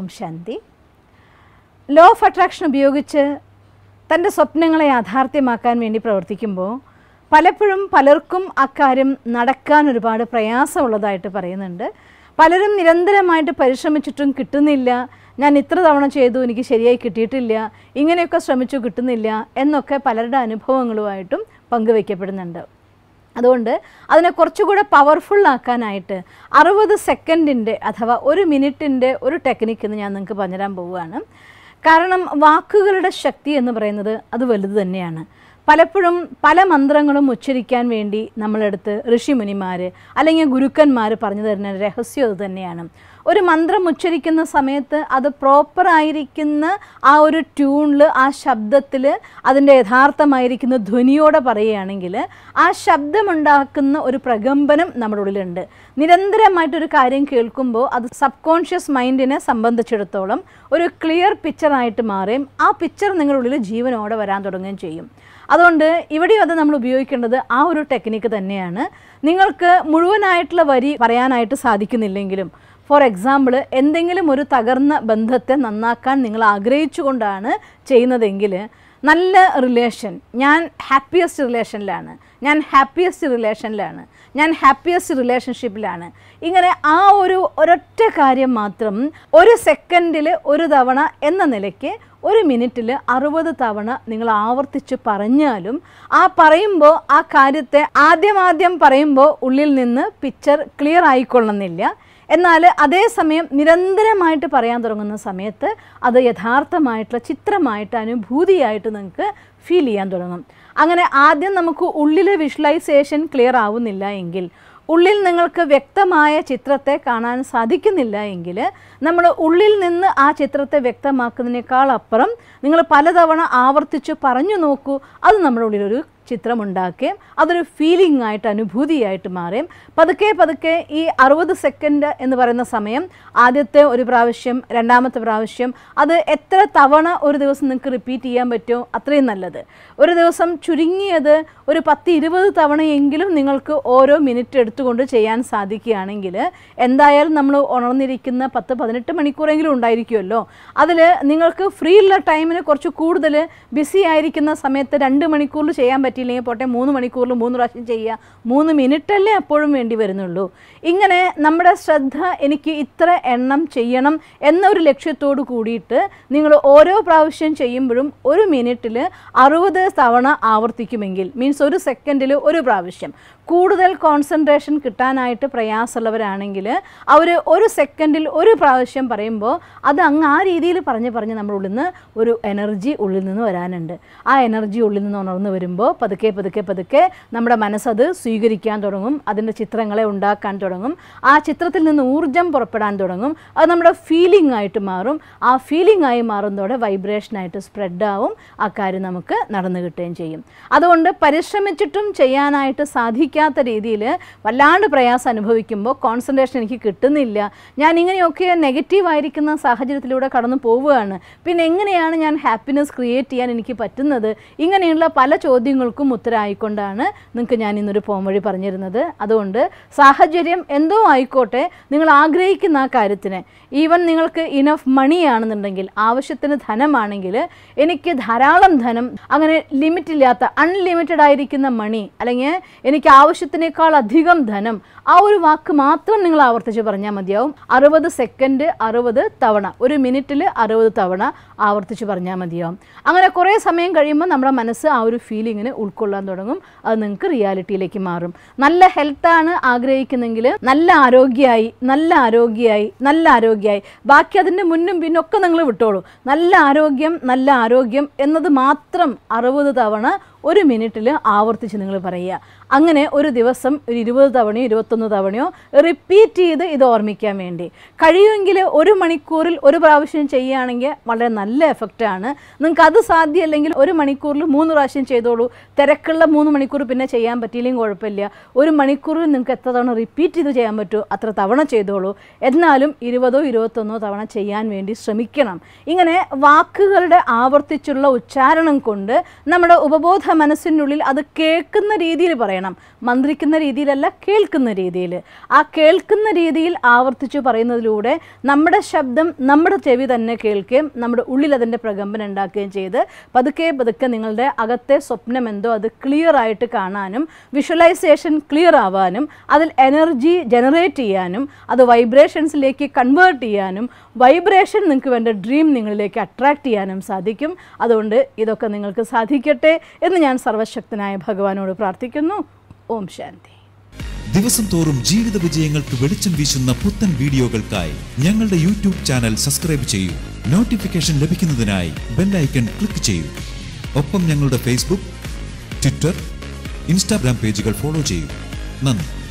ഓം ശാന്തി law of attraction ഉപയോഗിച്ച് തൻ്റെ സ്വപ്നങ്ങളെ യാഥാർത്ഥ്യമാക്കാൻ വേണ്ടി പ്രവർത്തിക്കുമ്പോൾ പലപ്പോഴും പലർക്കും അക്കാര്യം നടക്കാൻ ഒരുപാട് പ്രയാസമുള്ളതായിട്ട് പറയുന്നുണ്ട് പലരും നിരന്തരമായിട്ട് പരിശ്രമിച്ചിട്ടും കിട്ടുന്നില്ല ഞാൻ ഇത്ര തവണ ചെയ്തു എനിക്ക് ശരിയായി കിട്ടിയിട്ടില്ല ഇങ്ങനെയൊക്കെ ശ്രമിച്ചു കിട്ടുന്നില്ല എന്നൊക്കെ പലരുടെ അനുഭവങ്ങളുമായിട്ടും പങ്കുവയ്ക്കപ്പെടുന്നുണ്ട് അതുകൊണ്ട് അതിനെ കുറച്ചുകൂടെ പവർഫുൾ ആക്കാനായിട്ട് അറുപത് സെക്കൻഡിൻ്റെ അഥവാ ഒരു മിനിറ്റിൻ്റെ ഒരു ടെക്നിക്ക് എന്ന് ഞാൻ നിങ്ങൾക്ക് പറഞ്ഞുതരാൻ പോവുകയാണ് കാരണം വാക്കുകളുടെ ശക്തി എന്ന് പറയുന്നത് അത് വലുത് തന്നെയാണ് പലപ്പോഴും പല മന്ത്രങ്ങളും ഉച്ചരിക്കാൻ വേണ്ടി നമ്മളെടുത്ത് ഋഷിമുനിമാർ അല്ലെങ്കിൽ ഗുരുക്കന്മാർ പറഞ്ഞു തരുന്ന രഹസ്യം അത് തന്നെയാണ് ഒരു മന്ത്രം ഉച്ചരിക്കുന്ന സമയത്ത് അത് പ്രോപ്പറായിരിക്കുന്ന ആ ഒരു ട്യൂണിൽ ആ ശബ്ദത്തിൽ അതിൻ്റെ യഥാർത്ഥമായിരിക്കുന്ന ധ്വനിയോടെ പറയുകയാണെങ്കിൽ ആ ശബ്ദമുണ്ടാക്കുന്ന ഒരു പ്രകമ്പനം നമ്മുടെ ഉള്ളിലുണ്ട് നിരന്തരമായിട്ടൊരു കാര്യം കേൾക്കുമ്പോൾ അത് സബ് കോൺഷ്യസ് മൈൻഡിനെ സംബന്ധിച്ചിടത്തോളം ഒരു ക്ലിയർ പിക്ചറായിട്ട് മാറുകയും ആ പിക്ചർ നിങ്ങളുടെ ഉള്ളിൽ ജീവനോടെ വരാൻ തുടങ്ങുകയും ചെയ്യും അതുകൊണ്ട് ഇവിടെയും അത് നമ്മൾ ഉപയോഗിക്കേണ്ടത് ആ ഒരു ടെക്നിക്ക് തന്നെയാണ് നിങ്ങൾക്ക് മുഴുവനായിട്ടുള്ള വരി പറയാനായിട്ട് സാധിക്കുന്നില്ലെങ്കിലും ഫോർ എക്സാമ്പിൾ എന്തെങ്കിലും ഒരു തകർന്ന ബന്ധത്തെ നന്നാക്കാൻ നിങ്ങൾ ആഗ്രഹിച്ചുകൊണ്ടാണ് ചെയ്യുന്നതെങ്കിൽ നല്ല റിലേഷൻ ഞാൻ ഹാപ്പിയസ്റ്റ് റിലേഷനിലാണ് ഞാൻ ഹാപ്പിയസ്റ്റ് റിലേഷനിലാണ് ഞാൻ ഹാപ്പിയസ്റ്റ് റിലേഷൻഷിപ്പിലാണ് ഇങ്ങനെ ആ ഒരു ഒരൊറ്റ കാര്യം മാത്രം ഒരു സെക്കൻഡിൽ ഒരു തവണ എന്ന നിലയ്ക്ക് ഒരു മിനിറ്റിൽ അറുപത് തവണ നിങ്ങൾ ആവർത്തിച്ച് പറഞ്ഞാലും ആ പറയുമ്പോൾ ആ കാര്യത്തെ ആദ്യമാദ്യം പറയുമ്പോൾ ഉള്ളിൽ നിന്ന് പിക്ചർ ക്ലിയർ ആയിക്കൊള്ളുന്നില്ല എന്നാൽ അതേസമയം നിരന്തരമായിട്ട് പറയാൻ തുടങ്ങുന്ന സമയത്ത് അത് യഥാർത്ഥമായിട്ടുള്ള ചിത്രമായിട്ട് അനുഭൂതിയായിട്ട് നിങ്ങൾക്ക് ഫീൽ ചെയ്യാൻ തുടങ്ങും അങ്ങനെ ആദ്യം നമുക്ക് ഉള്ളിലെ വിഷ്വലൈസേഷൻ ക്ലിയർ ആവുന്നില്ല എങ്കിൽ ഉള്ളിൽ നിങ്ങൾക്ക് വ്യക്തമായ ചിത്രത്തെ കാണാൻ സാധിക്കുന്നില്ല എങ്കിൽ നമ്മൾ ഉള്ളിൽ നിന്ന് ആ ചിത്രത്തെ വ്യക്തമാക്കുന്നതിനേക്കാൾ അപ്പുറം നിങ്ങൾ പലതവണ ആവർത്തിച്ച് പറഞ്ഞു നോക്കൂ അത് നമ്മുടെ ഉള്ളിലൊരു ചിത്രമുണ്ടാക്കുകയും അതൊരു ഫീലിംഗ് ആയിട്ട് അനുഭൂതിയായിട്ട് മാറുകയും പതുക്കെ പതുക്കെ ഈ അറുപത് സെക്കൻഡ് എന്ന് പറയുന്ന സമയം ആദ്യത്തെ ഒരു പ്രാവശ്യം രണ്ടാമത്തെ പ്രാവശ്യം അത് എത്ര തവണ ഒരു ദിവസം നിങ്ങൾക്ക് റിപ്പീറ്റ് ചെയ്യാൻ പറ്റുമോ അത്രയും നല്ലത് ഒരു ദിവസം ചുരുങ്ങിയത് ഒരു പത്ത് ഇരുപത് തവണയെങ്കിലും നിങ്ങൾക്ക് ഓരോ മിനിറ്റ് എടുത്തുകൊണ്ട് ചെയ്യാൻ സാധിക്കുകയാണെങ്കിൽ എന്തായാലും നമ്മൾ ഉണർന്നിരിക്കുന്ന പത്ത് പതിനെട്ട് മണിക്കൂറെങ്കിലും ഉണ്ടായിരിക്കുമല്ലോ അതിൽ നിങ്ങൾക്ക് ഫ്രീ ഉള്ള ടൈമിന് കുറച്ച് കൂടുതൽ ബിസി ആയിരിക്കുന്ന സമയത്ത് രണ്ട് മണിക്കൂറിൽ ചെയ്യാൻ പറ്റിയില്ലെങ്കിൽ പോട്ടെ മൂന്ന് മണിക്കൂറിൽ മൂന്ന് പ്രാവശ്യം ചെയ്യുക മൂന്ന് മിനിറ്റല്ലേ അപ്പോഴും വേണ്ടി വരുന്നുള്ളൂ ഇങ്ങനെ നമ്മുടെ ശ്രദ്ധ എനിക്ക് ഇത്ര എണ്ണം ചെയ്യണം എന്നൊരു ലക്ഷ്യത്തോട് കൂടിയിട്ട് നിങ്ങൾ ഓരോ പ്രാവശ്യം ചെയ്യുമ്പോഴും ഒരു മിനിറ്റിൽ അറുപത് തവണ ആവർത്തിക്കുമെങ്കിൽ മീൻസ് ഒരു സെക്കൻഡിൽ ഒരു പ്രാവശ്യം കൂടുതൽ കോൺസെൻട്രേഷൻ കിട്ടാനായിട്ട് പ്രയാസമുള്ളവരാണെങ്കിൽ അവർ ഒരു സെക്കൻഡിൽ ഒരു പ്രാവശ്യം പറയുമ്പോൾ അത് അങ്ങ് ആ രീതിയിൽ പറഞ്ഞ് പറഞ്ഞ് നമ്മുടെ ഉള്ളിൽ നിന്ന് ഒരു എനർജി ഉള്ളിൽ നിന്ന് വരാനുണ്ട് ആ എനർജി ഉള്ളിൽ നിന്ന് ഉണർന്നു വരുമ്പോൾ പതുക്കെ പതുക്കെ പതുക്കെ നമ്മുടെ മനസ്സത് സ്വീകരിക്കാൻ തുടങ്ങും അതിൻ്റെ ചിത്രങ്ങളെ ഉണ്ടാക്കാൻ തുടങ്ങും ആ ചിത്രത്തിൽ നിന്ന് ഊർജം പുറപ്പെടാൻ തുടങ്ങും അത് നമ്മുടെ ഫീലിംഗ് ആയിട്ട് മാറും ആ ഫീലിംഗ് ആയി മാറുന്നതോടെ വൈബ്രേഷനായിട്ട് സ്പ്രെഡ് ആവും ആ കാര്യം നമുക്ക് നടന്നു കിട്ടുകയും ചെയ്യും അതുകൊണ്ട് പരിശ്രമിച്ചിട്ടും ചെയ്യാനായിട്ട് സാധിക്കാത്ത രീതിയിൽ വല്ലാണ്ട് പ്രയാസം അനുഭവിക്കുമ്പോൾ കോൺസെൻട്രേഷൻ എനിക്ക് കിട്ടുന്നില്ല ഞാൻ ഇങ്ങനെയൊക്കെ നെഗറ്റീവ് ആയിരിക്കുന്ന സാഹചര്യത്തിലൂടെ കടന്നു പോവുകയാണ് പിന്നെ എങ്ങനെയാണ് ഞാൻ ഹാപ്പിനെസ് ക്രിയേറ്റ് ചെയ്യാൻ എനിക്ക് പറ്റുന്നത് ഇങ്ങനെയുള്ള പല ചോദ്യങ്ങൾക്കും ഉത്തരമായിക്കൊണ്ടാണ് നിങ്ങൾക്ക് ഞാൻ ഇന്നൊരു പോംവഴി പറഞ്ഞിരുന്നത് അതുകൊണ്ട് സാഹചര്യം എന്തോ ആയിക്കോട്ടെ നിങ്ങൾ ആഗ്രഹിക്കുന്ന ആ കാര്യത്തിന് ഈവൻ നിങ്ങൾക്ക് ഇനഫ് മണിയാണെന്നുണ്ടെങ്കിൽ ആവശ്യത്തിന് ധനമാണെങ്കിൽ എനിക്ക് ധാരാളം ധനം അങ്ങനെ ലിമിറ്റ് ഇല്ലാത്ത അൺലിമിറ്റഡ് ആയിരിക്കുന്ന മണി അല്ലെങ്കിൽ എനിക്ക് ആവശ്യത്തിനേക്കാൾ അധികം ധനം ആ ഒരു വാക്ക് മാത്രം നിങ്ങൾ ആവർത്തിച്ച് പറഞ്ഞാൽ മതിയാവും അറുപത് സെക്കൻഡ് അറുപത് തവണ ഒരു മിനിറ്റിൽ അറുപത് തവണ ആവർത്തിച്ച് പറഞ്ഞാൽ മതിയാവും അങ്ങനെ കുറേ സമയം കഴിയുമ്പോൾ നമ്മുടെ മനസ്സ് ആ ഒരു ഫീലിങ്ങിന് ഉൾക്കൊള്ളാൻ തുടങ്ങും അത് നിങ്ങൾക്ക് റിയാലിറ്റിയിലേക്ക് മാറും നല്ല ഹെൽത്താണ് ആഗ്രഹിക്കുന്നെങ്കിൽ നല്ല ആരോഗ്യമായി നല്ല ആരോഗ്യമായി നല്ല ആരോഗ്യമായി ബാക്കി അതിൻ്റെ മുന്നും പിന്നൊക്കെ നിങ്ങൾ വിട്ടോളൂ നല്ല ആരോഗ്യം നല്ല ആരോഗ്യം എന്നത് മാത്രം അറുപത് തവണ ഒരു മിനിറ്റിൽ ആവർത്തിച്ച് നിങ്ങൾ പറയുക അങ്ങനെ ഒരു ദിവസം ഒരു ഇരുപത് തവണയോ ഇരുപത്തൊന്ന് തവണയോ റിപ്പീറ്റ് ചെയ്ത് ഇത് ഓർമ്മിക്കാൻ വേണ്ടി കഴിയുമെങ്കിൽ ഒരു മണിക്കൂറിൽ ഒരു പ്രാവശ്യം ചെയ്യുകയാണെങ്കിൽ വളരെ നല്ല എഫക്റ്റാണ് നിങ്ങൾക്ക് അത് സാധ്യമല്ലെങ്കിൽ ഒരു മണിക്കൂറിൽ മൂന്ന് പ്രാവശ്യം ചെയ്തോളൂ തിരക്കുള്ള മൂന്ന് മണിക്കൂർ പിന്നെ ചെയ്യാൻ പറ്റിയില്ലെങ്കിൽ കുഴപ്പമില്ല ഒരു മണിക്കൂറിൽ നിങ്ങൾക്ക് എത്ര തവണ റിപ്പീറ്റ് ചെയ്ത് ചെയ്യാൻ പറ്റുമോ അത്ര തവണ ചെയ്തോളൂ എന്നാലും ഇരുപതോ ഇരുപത്തൊന്നോ തവണ ചെയ്യാൻ വേണ്ടി ശ്രമിക്കണം ഇങ്ങനെ വാക്കുകളുടെ ആവർത്തിച്ചുള്ള ഉച്ചാരണം കൊണ്ട് നമ്മുടെ ഉപബോധ മനസ്സിനുള്ളിൽ അത് കേൾക്കുന്ന രീതിയിൽ പറയണം മന്ത്രിക്കുന്ന രീതിയിലല്ല കേൾക്കുന്ന രീതിയിൽ ആ കേൾക്കുന്ന രീതിയിൽ ആവർത്തിച്ചു പറയുന്നതിലൂടെ നമ്മുടെ ശബ്ദം നമ്മുടെ ചെവി തന്നെ കേൾക്കുകയും നമ്മുടെ ഉള്ളിൽ അതിൻ്റെ പ്രകമ്പനം ഉണ്ടാക്കുകയും ചെയ്ത് പതുക്കെ പതുക്കെ നിങ്ങളുടെ അകത്തെ സ്വപ്നം എന്തോ അത് ക്ലിയർ ആയിട്ട് കാണാനും വിഷ്വലൈസേഷൻ ക്ലിയർ ആവാനും അതിൽ എനർജി ജനറേറ്റ് ചെയ്യാനും അത് വൈബ്രേഷൻസിലേക്ക് കൺവേർട്ട് ചെയ്യാനും വൈബ്രേഷൻ നിങ്ങൾക്ക് വേണ്ട ഡ്രീം നിങ്ങളിലേക്ക് അട്രാക്റ്റ് ചെയ്യാനും സാധിക്കും അതുകൊണ്ട് ഇതൊക്കെ നിങ്ങൾക്ക് സാധിക്കട്ടെ എന്ന് ഞാൻ സർവശക്തനായ ഭഗവാനോട് പ്രാർത്ഥിക്കുന്നു ഓം ശാന്തി ദിവസം തോറും ജീവിത വിജയങ്ങൾക്ക് വെളിച്ചം വീശുന്ന പുത്തൻ വീഡിയോകൾക്കായി ഞങ്ങളുടെ യൂട്യൂബ് ചാനൽ സബ്സ്ക്രൈബ് ചെയ്യൂ നോട്ടിഫിക്കേഷൻ ലഭിക്കുന്നതിനായി ബെല്ലൈക്കൺ ക്ലിക്ക് ചെയ്യൂ ഒപ്പം ഞങ്ങളുടെ ഫേസ്ബുക്ക് ട്വിറ്റർ ഇൻസ്റ്റാഗ്രാം പേജുകൾ ഫോളോ ചെയ്യൂ നന്ദി